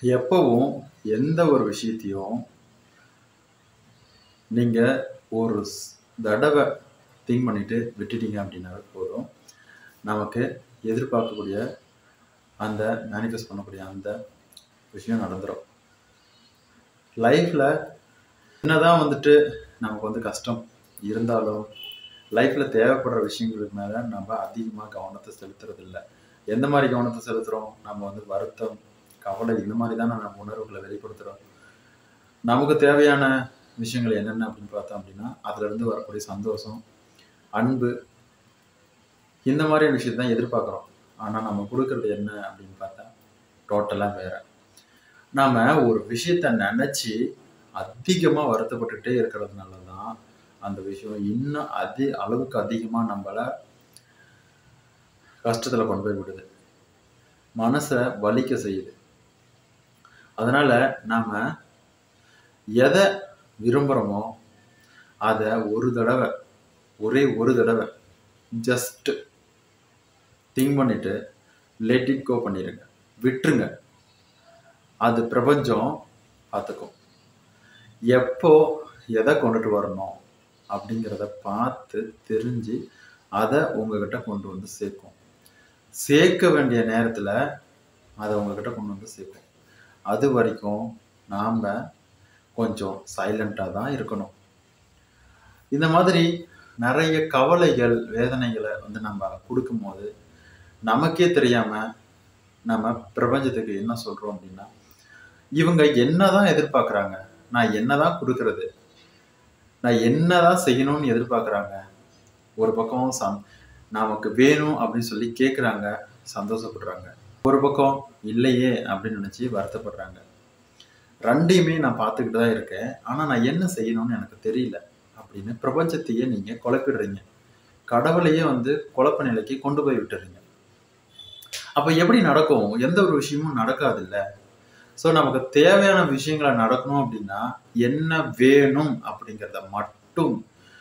எப்பவும் எந்த ஒரு விஷயத்தையும் நீங்க ஒரு ஸ் தடவை திங்க் பண்ணிட்டு விட்டுட்டீங்க அப்படின்னாவே போதும். நமக்கு எதிர்பார்க்கக்கூடிய அந்த மேனிஃபெஸ்ட் பண்ணக்கூடிய அந்த விஷயம் நடந்துரும். லைஃப்ல என்னதான் வந்துட்டு நமக்கு வந்து கஷ்டம் இருந்தாலும், லைஃப்ல தேவைப்படுற விஷயங்களுக்கு மேல நம்ம அதிகமா கவனத்த செலுத்துறதில்ல. எந்த மாரி கவனத்த செலுத்துறோம்? நம்ம வந்து வருத்தம், கவலை இந்த மாரி தான நம்ம உணர்வுகள வெளிப்படுத்துறோம். நமக்கு தேவையான விஷயங்கள் என்னென்ன அப்படின்னு பார்த்தோம் அப்படின்னா, அதிலிருந்து வரக்கூடிய சந்தோஷம், அன்பு இந்த மாரியான விஷயத்த தான் எதிர்பார்க்குறோம். ஆனா நம்ம குடுக்குறது என்ன அப்படின்னு பார்த்தா, டோட்டலா வேற. நாம ஒரு விஷயத்த நெனச்சு அதிகமா வருத்தப்பட்டுட்டே இருக்கிறதுனால தான், அந்த விஷயம் இன்னும் அதி அளவுக்கு அதிகமா நம்பள கஷ்டத்துல கொண்டு போய் விடுது. மனச வலிக்க செய்யுது. அதனால நாம எத விரும்புறோமோ, அத ஒரு தடவ, ஒரே ஒரு தடவ ஜஸ்ட் திங்க் பண்ணிட்டு, லெட் இட் கோ பண்ணிருங்க. விட்டுருங்க. அது பிரபஞ்சம் பார்த்துக்கும். எப்போ எத கொண்டுட்டு வரணும் அப்படிங்கிறத பார்த்து, தெரிஞ்சு, அத உங்ககிட்ட கொண்டு வந்து சேர்க்கும். சேர்க்க வேண்டிய நேரத்துல அத உங்ககிட்ட கொண்டு வந்து சேர்க்கும். அதுவரைக்கும் நாம கொஞ்சம் சைலன்ட்டா தான் இருக்கணும். இந்த மாதிரி நெறைய கவலைகள், வேதனைகள வந்து நம்ம குடுக்கும்போது, நமக்கே தெரியாம நம்ம பிரபஞ்சத்துக்கு என்ன சொல்றோம் அப்படின்னா, இவங்க என்னதான் எதிர்பார்க்குறாங்க? நான் என்னதான் குடுக்குறது? நான் என்னதான் செய்யணும்னு எதிர்பார்க்குறாங்க? ஒரு பக்கம் சந் நமக்கு வேணும் அப்படின்னு சொல்லி கேட்குறாங்க, சந்தோஷப்படுறாங்க. ஒரு பக்கம் இல்லையே அப்படின்னு நெனச்சு வருத்தப்படுறாங்க. 2யுமே நான் பார்த்துக்கிட்டு தான் இருக்கேன். ஆனா நான் என்ன செய்யணும்னு எனக்கு தெரியல. அப்படின்னு பிரபஞ்சத்தையே நீங்க குழப்பிடுறீங்க. கடவுளையே வந்து குழப்ப நிலைக்கு கொண்டு போய் விட்டுர்றீங்க. அப்ப எப்படி நடக்கும்? எந்த ஒரு விஷயமும் நடக்காதுல்ல. ஸோ நமக்கு தேவையான விஷயங்கள நடக்கணும் அப்படின்னா, என்ன வேணும் அப்படிங்கிறத மட்டும்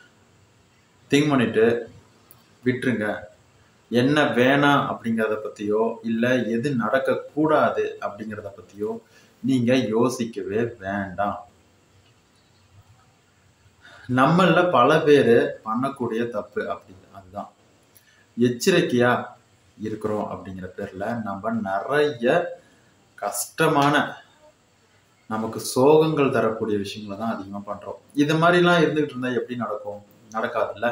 திங்க் பண்ணிட்டு விட்டுருங்க. என்ன வேணாம் அப்படிங்கிறத பத்தியோ, இல்ல எது நடக்கக்கூடாது அப்படிங்கிறத பத்தியோ நீங்க யோசிக்கவே வேண்டாம். நம்மள்ல பல பேரு பண்ணக்கூடிய தப்பு அப்படி அதுதான். எச்சரிக்கையா இருக்கிறோம் அப்படிங்கிற பேர்ல நம்ம நெறைய கஷ்டமான, நமக்கு சோகங்கள் தரக்கூடிய விஷயங்கள தான் அதிகமா பண்றோம். இது மாரிலாம் இருந்துகிட்டு இருந்தா எப்படி நடக்கும்? நடக்காதுல்ல.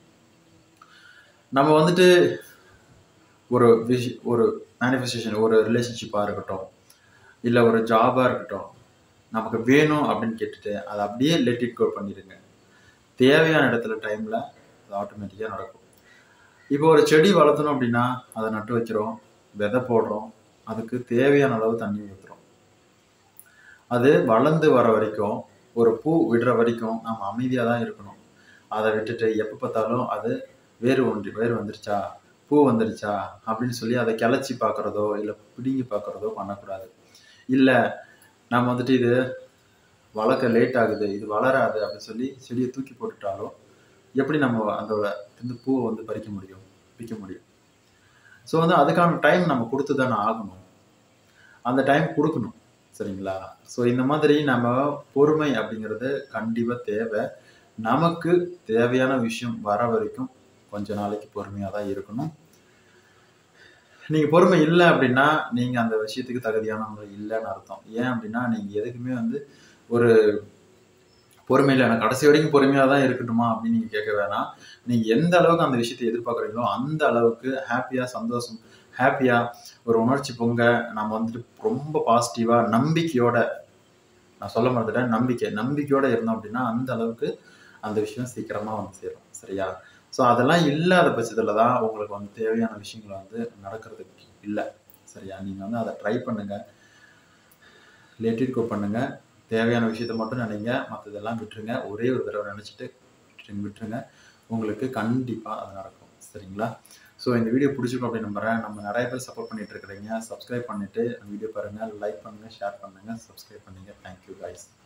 நம்ம வந்துட்டு ஒரு விஷ் ஒரு மேனிஃபெஸ்டேஷன் ஒரு ரிலேஷன்ஷிப்பா இருக்கட்டும், இல்ல ஒரு ஜாபா இருக்கட்டும், நமக்கு வேணும் அப்படின்னு கேட்டுட்டு, அத அப்படியே லெட் இட் கோ பண்ணிருங்க. தேவையான இடத்துல, டைம்ல அது ஆட்டோமேட்டிக்கா நடக்கும். இப்போ ஒரு செடி வளர்த்தணும் அப்படின்னா, அத நட்டு வைக்கிறோம், விதை போடுறோம், அதுக்கு தேவையான அளவு தண்ணி ஊத்துறோம். அது வளர்ந்து வர வரைக்கும், ஒரு பூ விடுற வரைக்கும் நாம அமைதியா தான் இருக்கணும். அத விட்டுட்டு எப்ப பார்த்தாலும் அது வேர் ஒன்றி வேர் வந்துருச்சா? பூ வந்துருச்சா? அப்படின்னு சொல்லி அத கிளச்சி பார்க்கிறதோ, இல்ல பிடுங்கி பார்க்கிறதோ பண்ணக்கூடாது. இல்ல நம்ம வந்துட்டு இது வளர்க்க லேட் ஆகுது, இது வளராது அப்படின்னு சொல்லி செடிய தூக்கி போட்டுட்டாலோ, எப்படி நம்ம அதோட இந்த பூவ வந்து பறிக்க முடியும்? பிக்க முடியும். ஸோ வந்து அதுக்கான டைம் நம்ம குடுத்து தான ஆகணும். அந்த டைம் குடுக்கணும். சரிங்களா? ஸோ இந்த மாதிரி நம்ம பொறுமை அப்படிங்கிறது கண்டிப்பா தேவ. நமக்கு தேவையான விஷயம் வர வரைக்கும் கொஞ்ச நாளைக்கு பொறுமையா தான் இருக்கணும். நீங்க பொறுமை இல்ல அப்படின்னா, நீங்க அந்த விஷயத்துக்கு தகுதியானவங்க இல்லன்னு அர்த்தம். ஏன் அப்படின்னா, நீங்க எதுக்குமே வந்து ஒரு பொறுமை இல்ல. நான் கடைசி வரைக்கும் பொறுமையா தான் இருக்கட்டுமா அப்படின்னு நீங்க கேட்க வேணாம். நீங்க எந்த அளவுக்கு அந்த விஷயத்த எதிர்பார்க்குறீங்களோ, அந்த அளவுக்கு ஹேப்பியா, சந்தோஷம் ஹேப்பியா ஒரு உணர்ச்சி பொங்க, நம்ம வந்துட்டு ரொம்ப பாசிட்டிவா நம்பிக்கையோட நான் சொல்ல மறந்துட்டேன். நம்பிக்கை. நம்பிக்கையோட இருந்தோம் அப்படின்னா, அந்த அளவுக்கு அந்த விஷயம் சீக்கிரமா வந்து சேரும். சரியா? ஸோ அதெல்லாம் இல்லாத பட்சத்துல தான் உங்களுக்கு வந்து தேவையான விஷயங்கள் வந்து நடக்கிறதுக்கு இல்ல. சரியா? நீங்க வந்து அத ட்ரை பண்ணுங்க. லெட் இட் கோ பண்ணுங்க. தேவையான விஷயத்த மட்டும் நெனைங்க. மத்ததெல்லாம் விட்டுருங்க. ஒரே ஒரு தடவ நெனச்சுட்டு விட்டுருங்க விட்டுருங்க. உங்களுக்கு கண்டிப்பா அது நடக்கும். சரிங்களா? ஸோ இந்த வீடியோ புடிச்சிருக்கும் அப்படின்னு நம்புறேன். நம்ம நெறைய பேர் சப்போர்ட் பண்ணிட்டு இருக்கிறீங்க. சப்ஸ்கிரைப் பண்ணிட்டு வீடியோ பாருங்க. லைக் பண்ணுங்க, ஷேர் பண்ணுங்க, சப்ஸ்கிரைப் பண்ணுங்க. Thank you guys.